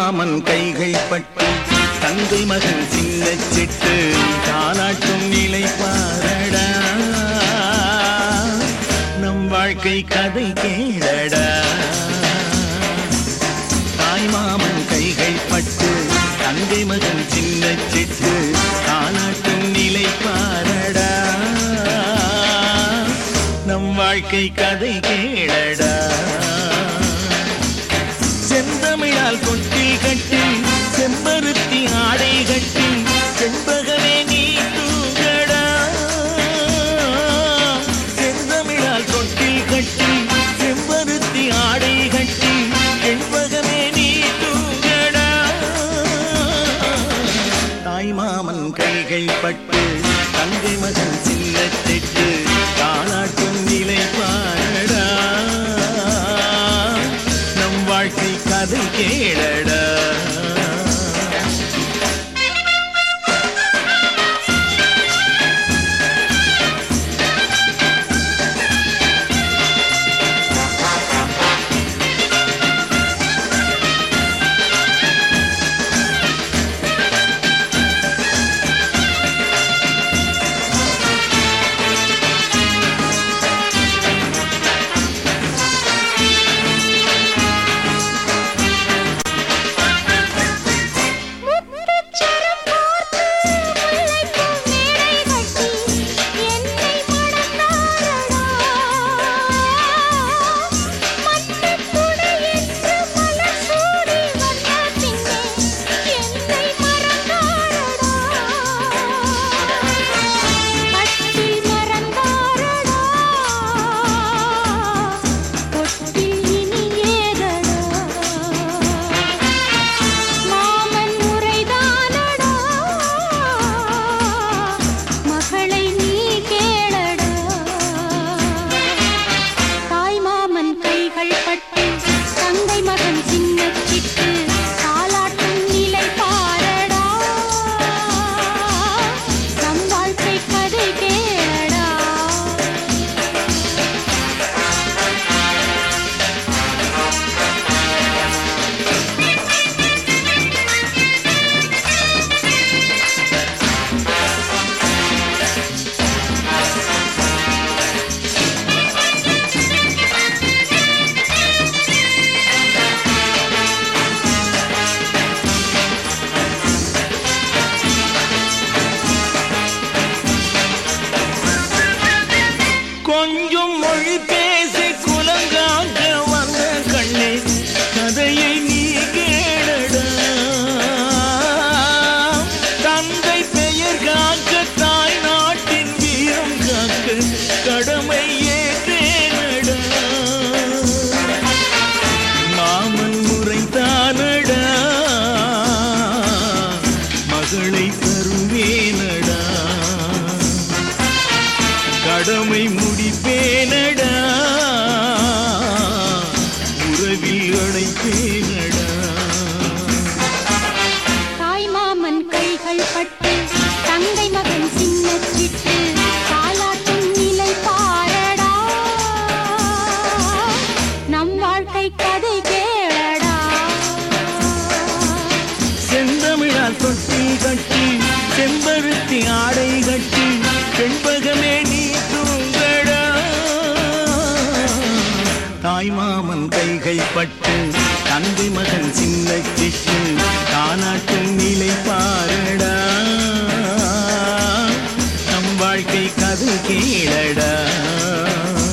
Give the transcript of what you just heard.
மாமன் கைகள் பட்டு தந்தை மகன் சின்ன சிட்டு தாலாட்டும் நிலை பாரடா நம் வாழ்க்கை கதை கேளடா தாய் மாமன் கைகள் பட்டு தந்தை மகன் சின்ன சிட்டு தாலாட்டும் நிலை பாரடா நம் வாழ்க்கை கதை கேளடா செந்தமிழால் கொட்டில் கட்டி செம்பருத்தி ஆடை கட்டி செண்பகமே நீ தூங்கடா செந்தமிழால் கொட்டில் கட்டி செம்பருத்தி ஆடை கட்டி செண்பகமே நீ தூங்கடா தாய் மாமன் கைகள் பட்டு தங்கை மகன் சின்ன திட்டு தாளாட்டும் நிலை பாரடா நம் வாழ்க்கை கதை கேளடா முத்துச்சரம் கோர்த்து முல்லைப்பூ மேடை கட்டி என்னை மணந்தாரடா மண்ணுக்குடை என்று மலர் சூடி வந்த பின்னே என்னை மறந்தாரடா கட்டில் மறந்தாரடா பொட்டில் இனி ஏதடா மாமன் முறைதானடா மகளை நீ கேளடா தாய் மாமன் கைகள் பட்டு தங்கை மகன் சின்ன சிட்டு தாலாட்டும் நிலை பாரடா நம் வாழ்க்கை கதை கேளடா கொஞ்சம் மொழி பேசி குலங்காக்க வந்த கண்ணே கதையை நீ கேளடா தந்தை பெயர் காக்க தாய் நாட்டின் வீரம் காக்க கடமை ஏற்றேனடா மாமன் முறைதானடா மகளை தருவேனடா கடமை முடிப்பேனடா உறவில் அழைப்பேனடா தாய் மாமன் கைகள் பட்டு தங்கை மகன் சின்ன சிட்டு தாலாட்டும் நிலை பாரடா நம் வாழ்க்கை கதை கேளடா செந்தமிழால் தொட்டி கட்டி செம்பருத்தி ஆடை கட்டி செண்பகமே நீ தூங்கடா தாய் மாமன் கைகள் பட்டு தந்தை மகன் சின்ன சிட்டு தானாட்டும் நிலை பாரடா நம் வாழ்க்கை கதை கேளடா